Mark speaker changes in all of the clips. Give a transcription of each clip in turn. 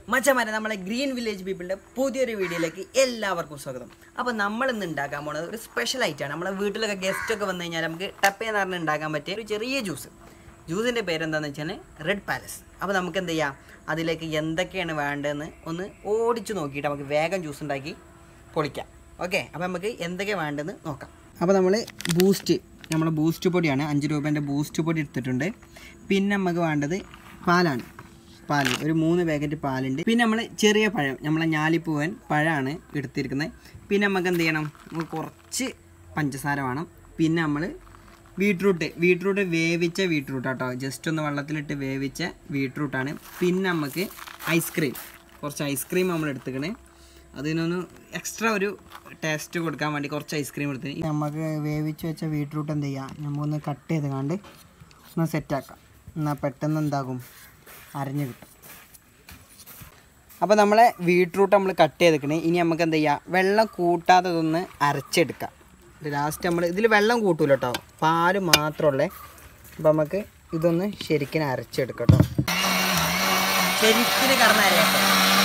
Speaker 1: മച്ചമാരെ നമ്മളെ green village പീപ്പിളിൻ്റെ പുതിയൊരു വീഡിയോയിലേക്ക് എല്ലാവർക്കും സ്വാഗതം അപ്പോൾ നമ്മൾ ഇന്ന് ഉണ്ടാക്കാൻ പോണത് ഒരു സ്പെഷ്യൽ ആയിട്ടാണ് നമ്മളെ വീട്ടിലൊക്കെ ഗസ്റ്റ് ഒക്കെ വന്നു കഴിഞ്ഞാൽ നമുക്ക് ടപ്പയെന്ന് പറഞ്ഞ് ഉണ്ടാക്കാൻ പറ്റിയ ഒരു ചെറിയ ജ്യൂസ് ജ്യൂസിൻ്റെ പേരെന്താണെന്ന് വെച്ചാൽ റെഡ് പാലസ് അപ്പോൾ നമുക്ക് എന്ത് ചെയ്യാം അതിലേക്ക് എന്തൊക്കെയാണ് വേണ്ടതെന്ന് ഒന്ന് ഓടിച്ചു നോക്കിയിട്ട് നമുക്ക് വേഗം ജ്യൂസ് ഉണ്ടാക്കി പൊളിക്കാം ഓക്കെ അപ്പോൾ നമുക്ക് എന്തൊക്കെയാണ് വേണ്ടതെന്ന് നോക്കാം അപ്പോൾ നമ്മൾ ബൂസ്റ്റ് നമ്മളെ ബൂസ്റ്റ് പൊടിയാണ് അഞ്ച് രൂപേൻ്റെ ബൂസ്റ്റ് പൊടി എടുത്തിട്ടുണ്ട് പിന്നെ നമുക്ക് വേണ്ടത് പാലാണ് പാല് ഒരു മൂന്ന് പാക്കറ്റ് പാലുണ്ട് പിന്നെ നമ്മൾ ചെറിയ പഴം നമ്മളെ ഞാലിപ്പൂവൻ പഴമാണ് എടുത്തിരിക്കുന്നത് പിന്നെ നമുക്ക് എന്ത് ചെയ്യണം നമുക്ക് കുറച്ച് പഞ്ചസാര വേണം പിന്നെ നമ്മൾ ബീട്രൂട്ട് ബീട്രൂട്ട് വേവിച്ച ബീട്രൂട്ട് കേട്ടോ ജസ്റ്റ് ഒന്ന് വെള്ളത്തിലിട്ട് വേവിച്ച ബീട്രൂട്ടാണ് പിന്നെ നമുക്ക് ഐസ്ക്രീം കുറച്ച് ഐസ്ക്രീം നമ്മൾ എടുത്തിക്കണേ അതിനൊന്ന് എക്സ്ട്രാ ഒരു ടേസ്റ്റ് കൊടുക്കാൻ വേണ്ടി കുറച്ച് ഐസ്ക്രീം എടുത്ത് നമുക്ക് വേവിച്ച് വെച്ച ബീട്രൂട്ട് എന്ത് ചെയ്യാം നമുക്കൊന്ന് കട്ട് ചെയ്ത് കണ്ട് ഒന്ന് സെറ്റാക്കാം എന്നാൽ പെട്ടെന്ന് എന്താകും അരഞ്ഞ് കിട്ടും അപ്പോൾ നമ്മളെ ബീട്രൂട്ട് നമ്മൾ കട്ട് ചെയ്തിക്കണേ ഇനി നമുക്ക് എന്ത് ചെയ്യാം വെള്ളം കൂട്ടാതെ ഇതൊന്ന് അരച്ചെടുക്കാം ലാസ്റ്റ് നമ്മൾ ഇതിൽ വെള്ളം കൂട്ടൂല കേട്ടോ പാല് മാത്രമുള്ളേ അപ്പോൾ നമുക്ക് ഇതൊന്ന് ശരിക്കും അരച്ചെടുക്കാം കേട്ടോ ശരിക്കും കറന്ന് അരയാട്ടോ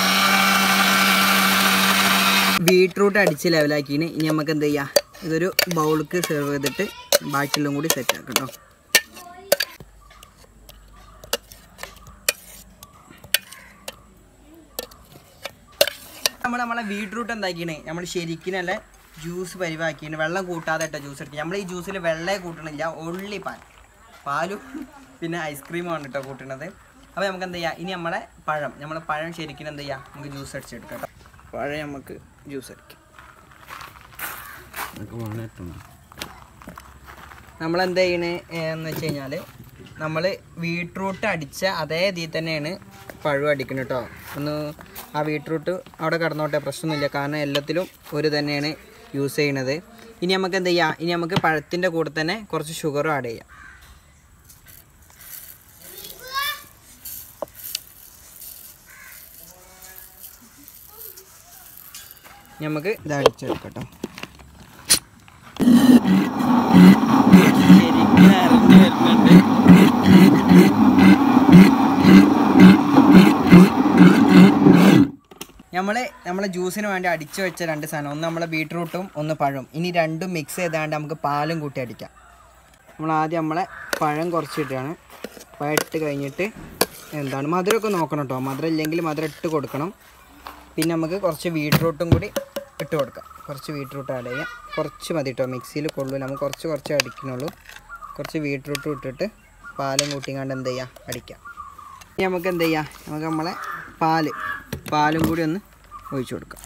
Speaker 1: ബീട്രൂട്ട് അടിച്ച് ലെവലാക്കിന് ഇനി നമുക്ക് എന്ത് ചെയ്യാം ഇതൊരു ബൗൾക്ക് സെർവ് ചെയ്തിട്ട് ബാക്കിയെല്ലാം കൂടി സെറ്റ് ആക്കാം കേട്ടോ നമ്മൾ നമ്മളെ ബീട്രൂട്ട് എന്താക്കിയാണ് നമ്മൾ ശരിക്കും നല്ല ജ്യൂസ് പരിവാക്കിയാണ് വെള്ളം കൂട്ടാതെ ഇട്ട ജ്യൂസ് എടുക്കുക നമ്മൾ ഈ ജ്യൂസിൽ വെള്ളേ കൂട്ടണില്ല ഒള്ളി പാൽ പാലും പിന്നെ ഐസ്ക്രീമാണ് കേട്ടോ കൂട്ടുന്നത് അപ്പോൾ നമുക്ക് എന്ത് ചെയ്യാം ഇനി നമ്മളെ പഴം നമ്മൾ പഴം ശരിക്കും എന്ത് ചെയ്യാം നമുക്ക് ജ്യൂസ് അടിച്ചെടുക്കാം കേട്ടോ പഴം നമുക്ക് ജ്യൂസ് അടിക്കാം നമ്മൾ എന്താ ചെയ്യണേ എന്ന് വെച്ച് കഴിഞ്ഞാൽ നമ്മൾ ബീട്രൂട്ട് അടിച്ച അതേ ഇതിൽ തന്നെയാണ് പഴം അടിക്കുന്നത് കേട്ടോ ഒന്ന് ആ ബീട്രൂട്ട് അവിടെ കിടന്നോട്ടെ പ്രശ്നമൊന്നുമില്ല കാരണം എല്ലാത്തിലും ഒരു തന്നെയാണ് യൂസ് ചെയ്യണത് ഇനി നമുക്ക് എന്ത് ചെയ്യാം ഇനി നമുക്ക് പഴത്തിൻ്റെ കൂടെ തന്നെ കുറച്ച് ഷുഗറും ആഡ് ചെയ്യാം ഇനി നമുക്ക് ഇത് അടിച്ചെടുക്കാം കേട്ടോ ശരിക്കും അറിഞ്ഞു വരുന്നുണ്ട് നമ്മൾ നമ്മളെ ജ്യൂസിന് വേണ്ടി അടിച്ചു വെച്ച രണ്ട് സാധനം ഒന്ന് നമ്മളെ ബീട്രൂട്ടും ഒന്ന് പഴം ഇനി രണ്ടും മിക്സ് ചെയ്താണ്ട് നമുക്ക് പാലും കൂട്ടി അടിക്കാം നമ്മൾ ആദ്യം നമ്മളെ പഴം കുറച്ചിട്ടാണ് പഴം ഇട്ട് കഴിഞ്ഞിട്ട് എന്താണ് മധുരമൊക്കെ നോക്കണം കേട്ടോ മധുരം ഇല്ലെങ്കിൽ മധുരം ഇട്ട് കൊടുക്കണം പിന്നെ നമുക്ക് കുറച്ച് ബീട്രൂട്ടും കൂടി ഇട്ട് കൊടുക്കാം കുറച്ച് ബീട്രൂട്ട് ആഡ് ചെയ്യാം കുറച്ച് മതി കേട്ടോ മിക്സിയിൽ കൊള്ളൂല നമുക്ക് കുറച്ച് കുറച്ച് അടിക്കണുള്ളൂ കുറച്ച് ബീട്രൂട്ടും ഇട്ടിട്ട് പാലും കൂട്ടിങ്ങാണ്ട് എന്ത് ചെയ്യാം അടിക്കാം ഇനി നമുക്ക് എന്ത് ചെയ്യാം നമുക്ക് നമ്മളെ പാല് പാലും കൂടി ഒന്ന് ഒഴിച്ചു കൊടുക്കാം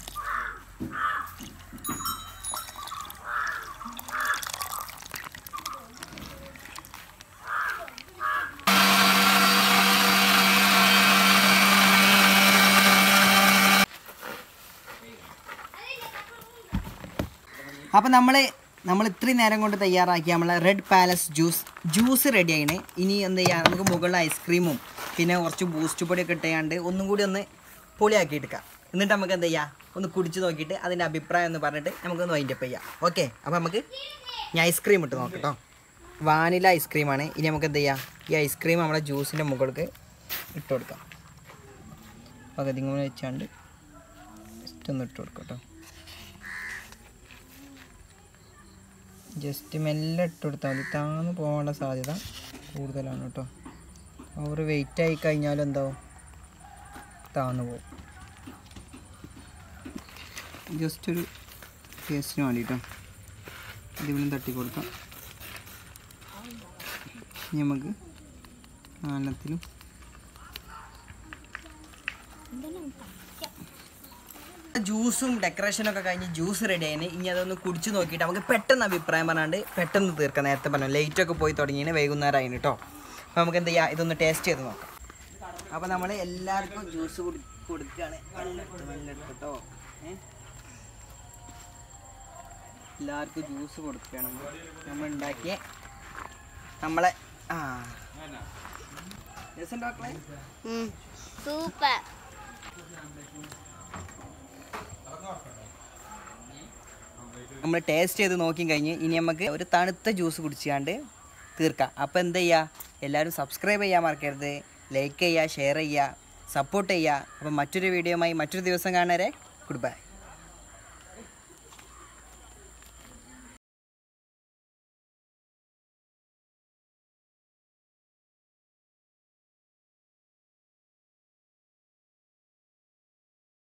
Speaker 1: അപ്പോൾ നമ്മൾ നമ്മൾ ഇത്രയും നേരം കൊണ്ട് തയ്യാറാക്കിയ നമ്മളെ red palace juice juice ready ആയിന് ഇനി എന്ത് ചെയ്യാം നമുക്ക് മുകളിൽ ഐസ്ക്രീമും പിന്നെ കുറച്ച് ബൂസ്റ്റ് പൊടിയൊക്കെ ഇട്ടാണ്ട് ഒന്നും കൂടി ഒന്ന് പൊളിയാക്കി എടുക്കാം എന്നിട്ട് നമുക്ക് എന്ത് ചെയ്യാം ഒന്ന് കുടിച്ച് നോക്കിയിട്ട് അതിൻ്റെ അഭിപ്രായം എന്ന് പറഞ്ഞിട്ട് നമുക്കൊന്ന് വൈൻഡപ്പ് ചെയ്യാം ഓക്കെ അപ്പോൾ നമുക്ക് ഞാൻ ഐസ്ക്രീം ഇട്ട് നോക്കട്ടോ വാനില ഐസ്ക്രീമാണ് ഇനി നമുക്ക് എന്ത് ചെയ്യാം ഈ ഐസ്ക്രീം നമ്മളെ ജ്യൂസിൻ്റെ മുകൾക്ക് ഇട്ട് കൊടുക്കാം പകുതി കൂടെ വെച്ചാണ്ട് ജസ്റ്റ് ഒന്ന് ഇട്ട് കൊടുക്കാം കേട്ടോ ജസ്റ്റ് മെല്ലെ ഇട്ട് കൊടുത്താൽ മതി താന്ന് പോകാനുള്ള സാധ്യത കൂടുതലാണ് കേട്ടോ ഓവർ വെയിറ്റ് ആയി കഴിഞ്ഞാൽ എന്താവും താന്ന് പോകും ജസ്റ്റ് ഒരു ടേസ്റ്റിന് വേണ്ടിട്ടോ ഇതിവിടെ തട്ടി കൊടുക്കാം ഇനി നമുക്ക് നാലെണ്ണത്തിലും ജ്യൂസും ഡെക്കറേഷനും ഒക്കെ കഴിഞ്ഞ് ജ്യൂസ് റെഡി ആയിന് ഇനി അതൊന്ന് കുടിച്ച് നോക്കിയിട്ട് നമുക്ക് പെട്ടെന്ന് അഭിപ്രായം പറഞ്ഞാണ്ട് പെട്ടെന്ന് തീർക്കാം നേരത്തെ പറഞ്ഞു ലൈറ്റ് ഒക്കെ പോയി തുടങ്ങിയതിന് വൈകുന്നേരം ആയിന് കേട്ടോ അപ്പോൾ നമുക്ക് എന്ത് ചെയ്യാം ഇതൊന്ന് ടേസ്റ്റ് ചെയ്ത് നോക്കാം അപ്പോൾ നമ്മൾ എല്ലാവർക്കും ജ്യൂസ് കൊടു കൊടുക്കുകയാണ് വെള്ളെടുത്ത് വെള്ളെടുത്ത് കേട്ടോ ഏ? എല്ലാവർക്കും ജ്യൂസ് കൊടുക്കുകയാണ് നമ്മൾ ഉണ്ടാക്കിയ നമ്മളെ ആ രസം മക്കളെ
Speaker 2: സൂപ്പർ
Speaker 1: നമ്മൾ ടേസ്റ്റ് ചെയ്ത് നോക്കി കഴിഞ്ഞ് ഇനി നമുക്ക് ഒരു തണുത്ത ജ്യൂസ് കുടിച്ചാണ്ട് തീർക്കാം അപ്പോൾ എന്ത് ചെയ്യുക എല്ലാവരും സബ്സ്ക്രൈബ് ചെയ്യാൻ മറക്കരുത് ലൈക്ക് ചെയ്യുക ഷെയർ ചെയ്യുക സപ്പോർട്ട് ചെയ്യുക അപ്പം മറ്റൊരു വീഡിയോയുമായി മറ്റൊരു ദിവസം കാണാരെ ഗുഡ് ബൈ